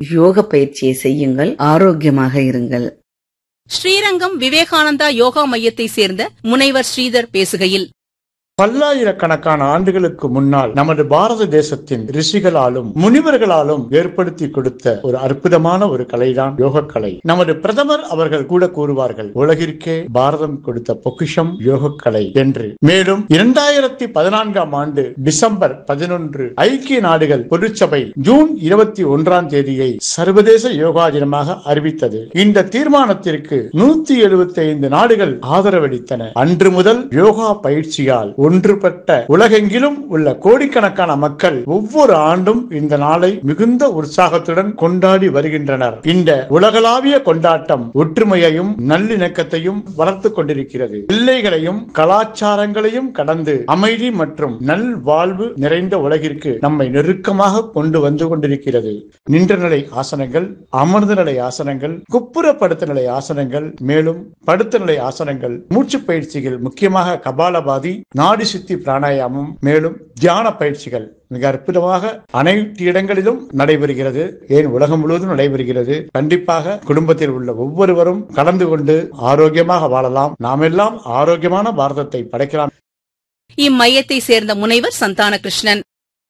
யோக பயிற்சியை செய்யுங்கள் ஆரோக்கியமாக இருங்கள் ஸ்ரீரங்கம் விவேகானந்தா யோகா மையத்தை சேர்ந்த முனைவர் ஸ்ரீதர் பேசுகையில் பல்லாயிரக்கணக்கான ஆண்டுகளுக்கு முன்னால் நமது பாரத தேசத்தின் ரிஷிகளாலும் முனிவர்களாலும் ஏற்படுத்தி கொடுத்த ஒரு அற்புதமான ஒரு கலைதான் யோக கலை நமது பிரதமர் அவர்கள் கூட கூறுவார்கள் உலகிற்கே பாரதம் கொடுத்த பொக்கிஷம் யோக கலை என்று மேலும் இரண்டாயிரத்தி பதினான்காம் ஆண்டு டிசம்பர் பதினொன்று ஐக்கிய நாடுகள் பொதுச்சபை ஜூன் இருபத்தி ஒன்றாம் தேதியை சர்வதேச யோகா தினமாக அறிவித்தது இந்த தீர்மானத்திற்கு நூத்தி எழுபத்தி ஐந்து நாடுகள் ஆதரவளித்தன அன்று முதல் யோகா பயிற்சியால் ஒன்றுபட்ட உலகெங்கிலும் உள்ள கோடிக்கணக்கான மக்கள் ஒவ்வொரு ஆண்டும் இந்த நாளை மிகுந்த உற்சாகத்துடன் கொண்டாடி வருகின்றனர் இந்த உலகளாவிய கொண்டாட்டம் ஒற்றுமையையும் நல்லிணக்கத்தையும் வளர்த்துக் கொண்டிருக்கிறது எல்லைகளையும் கலாச்சாரங்களையும் கடந்து அமைதி மற்றும் நல் வாழ்வு நிறைந்த உலகிற்கு நம்மை நெருக்கமாக கொண்டு வந்து கொண்டிருக்கிறது நின்ற நிலை ஆசனங்கள் அமர்ந்த நிலை ஆசனங்கள் குப்புறப்படுத்த நிலை ஆசனங்கள் மேலும் படுத்த நிலை ஆசனங்கள் மூச்சு பயிற்சிகள் முக்கியமாக கபாலபாதி நாடி சித்தி பிராணாயாமம் மேலும் தியான பயிற்சிகள் மிக அற்புதமாக அனைத்து இடங்களிலும் நடைபெறுகிறது ஏன் உலகம் முழுவதும் நடைபெறுகிறது கண்டிப்பாக குடும்பத்தில் உள்ள ஒவ்வொருவரும் கலந்து கொண்டு ஆரோக்கியமாக வாழலாம் நாமெல்லாம் ஆரோக்கியமான பாரதத்தை படைக்கலாம் இம்மையத்தை சேர்ந்த முனைவர் சந்தான கிருஷ்ணன்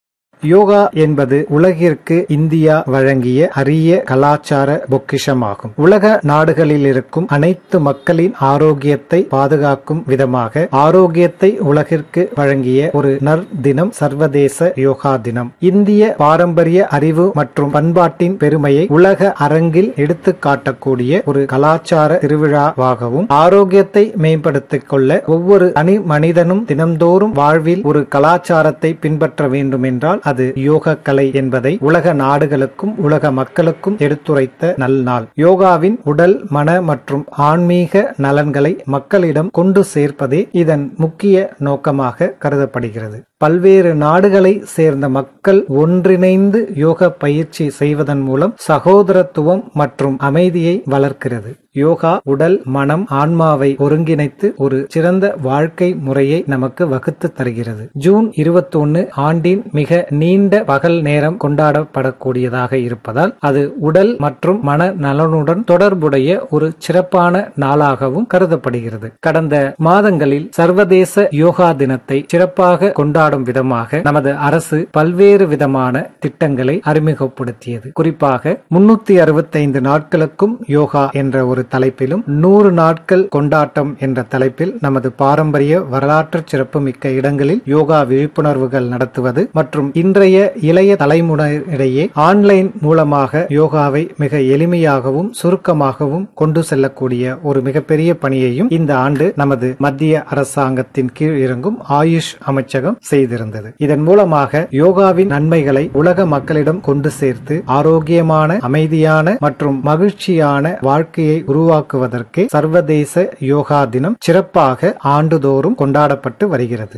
யோகா என்பது உலகிற்கு இந்தியா வழங்கிய அரிய கலாச்சார பொக்கிஷமாகும் உலக நாடுகளில் இருக்கும் அனைத்து மக்களின் ஆரோக்கியத்தை பாதுகாக்கும் விதமாக ஆரோக்கியத்தை உலகிற்கு வழங்கிய ஒரு நற்தினம் சர்வதேச யோகா தினம் இந்திய பாரம்பரிய அறிவு மற்றும் பண்பாட்டின் பெருமையை உலக அரங்கில் எடுத்து காட்டக்கூடிய ஒரு கலாச்சார திருவிழாவாகவும் ஆரோக்கியத்தை மேம்படுத்திக் கொள்ள ஒவ்வொரு தனி மனிதனும் தினம்தோறும் வாழ்வில் ஒரு கலாச்சாரத்தை பின்பற்ற வேண்டும் என்றால் அது யோக கலை என்பதை உலக நாடுகளுக்கும் உலக மக்களுக்கும் எடுத்துரைத்த நல்நாள் யோகாவின் உடல் மன மற்றும் ஆன்மீக நலன்களை மக்களிடம் கொண்டு சேர்ப்பதே இதன் முக்கிய நோக்கமாக கருதப்படுகிறது பல்வேறு நாடுகளை சேர்ந்த மக்கள் ஒன்றிணைந்து யோக பயிற்சி செய்வதன் மூலம் சகோதரத்துவம் மற்றும் அமைதியை வளர்க்கிறது யோகா உடல் மனம் ஆன்மாவை ஒருங்கிணைத்து ஒரு சிறந்த வாழ்க்கை முறையை நமக்கு வகுத்து தருகிறது ஜூன் இருபத்தி ஒன்னு ஆண்டின் மிக நீண்ட பகல் நேரம் கொண்டாடப்படக்கூடியதாக இருப்பதால் அது உடல் மற்றும் மன நலனுடன் தொடர்புடைய ஒரு சிறப்பான நாளாகவும் கருதப்படுகிறது கடந்த மாதங்களில் சர்வதேச யோகா தினத்தை சிறப்பாக கொண்டாடும் விதமாக நமது அரசு பல்வேறு விதமான திட்டங்களை அறிமுகப்படுத்தியது குறிப்பாக முன்னூத்தி அறுபத்தைந்து நாட்களுக்கும் யோகா என்ற ஒரு தலைப்பிலும் நூறு நாட்கள் கொண்டாட்டம் என்ற தலைப்பில் நமது பாரம்பரிய வரலாற்று சிறப்புமிக்க இடங்களில் யோகா விழிப்புணர்வுகள் நடத்துவது மற்றும் இன்றைய இளைய தலைமுறையிடையே ஆன்லைன் மூலமாக யோகாவை மிக எளிமையாகவும் சுருக்கமாகவும் கொண்டு செல்லக்கூடிய ஒரு மிகப்பெரிய பணியையும் இந்த ஆண்டு நமது மத்திய அரசாங்கத்தின் கீழ் இறங்கும் ஆயுஷ் அமைச்சகம் செய்திருந்தது இதன் மூலமாக யோகாவின் நன்மைகளை உலக மக்களிடம் கொண்டு சேர்த்து ஆரோக்கியமான அமைதியான மற்றும் மகிழ்ச்சியான வாழ்க்கையை உருவாக்குவதற்கே சர்வதேச யோகா தினம் சிறப்பாக ஆண்டுதோறும் கொண்டாடப்பட்டு வருகிறது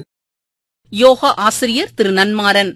யோகா ஆசிரியர் திரு நன்மாறன்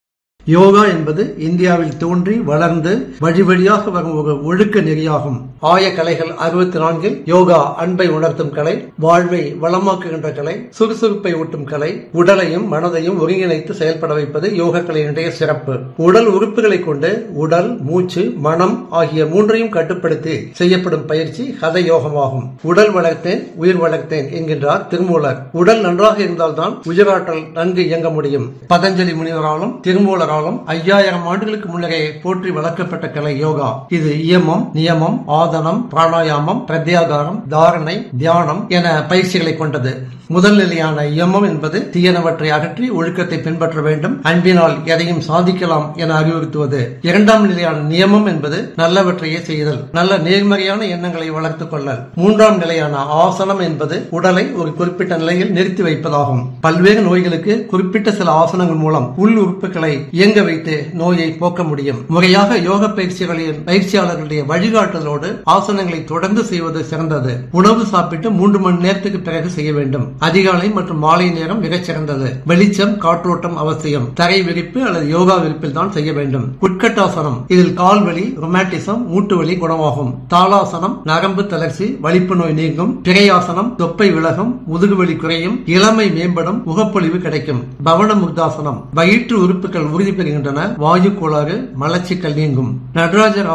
யோகா என்பது இந்தியாவில் தோன்றி வளர்ந்து வழி வழியாக வரும் ஒரு ஒழுக்க நெறியாகும் ஆய கலைகள் அறுபத்தி நான்கில் யோகா அன்பை உணர்த்தும் கலை வாழ்வை வளமாக்குகின்ற கலை சுறுசுறுப்பை ஊட்டும் கலை உடலையும் மனதையும் ஒருங்கிணைத்து செயல்பட வைப்பது யோக கலையினுடைய சிறப்பு உடல் உறுப்புகளை கொண்டு உடல் மூச்சு மனம் ஆகிய மூன்றையும் கட்டுப்படுத்தி செய்யப்படும் பயிற்சி ஹத யோகமாகும் உடல் வளர்த்தேன் உயிர் வளர்த்தேன் என்கின்றார் திருமூலர் உடல் நன்றாக இருந்தால்தான் உயிராற்றல் நன்கு இயங்க முடியும் பதஞ்சலி முனிவராலும் திருமூலராலும் ஐயாயிரம் ஆண்டுகளுக்கு முன்னரே போற்றி வளர்க்கப்பட்ட கலை யோகா இது இயமம் நியமம் ஆதனம் பிராணாயாமம் பிரத்யாகாரம் தாரணை தியானம் என பயிற்சிகளை கொண்டது முதல் நிலையான இயமம் என்பது தீயனவற்றை அகற்றி ஒழுக்கத்தை பின்பற்ற வேண்டும் அன்பினால் எதையும் சாதிக்கலாம் என அறிவுறுத்துவது இரண்டாம் நிலையான நியமம் என்பது நல்லவற்றையே செய்தல் நல்ல நேர்மறையான எண்ணங்களை வளர்த்துக் கொள்ளல் மூன்றாம் நிலையான ஆசனம் என்பது உடலை ஒரு குறிப்பிட்ட நிலையில் நிறுத்தி வைப்பதாகும் பல்வேறு நோய்களுக்கு குறிப்பிட்ட சில ஆசனங்கள் மூலம் உள் உறுப்புகளை இயங்க வைத்து நோயை போக்க முடியும் முறையாக யோக பயிற்சிகளின் பயிற்சியாளர்களுடைய வழிகாட்டுதலோடு ஆசனங்களை தொடர்ந்து செய்வது சிறந்தது உணவு சாப்பிட்டு மூன்று மணி நேரத்துக்கு பிறகு செய்ய வேண்டும் அதிகாலை மற்றும் மாலை நேரம் மிகச் சிறந்தது வெளிச்சம் காற்றோட்டம் அவசியம் தரை விரிப்பு அல்லது யோகா விரிப்பில் தான் செய்ய வேண்டும் உட்கட்டாசனம் இதில் கால் வலி ரொமாட்டிசம் மூட்டு வலி குணமாகும் தாளாசனம் நரம்பு தளர்ச்சி வலிப்பு நோய் நீங்கும் பிறையாசனம் தொப்பை விலகும் முதுகு வலி குறையும் இளமை மேம்படும் முகப்பொழிவு கிடைக்கும் பவன முக்தாசனம் வயிற்று உறுப்புகள் உறுதி பெறுகின்றன வாயு கோளாறு மலச்சிக்கல் நீங்கும் நடராஜர்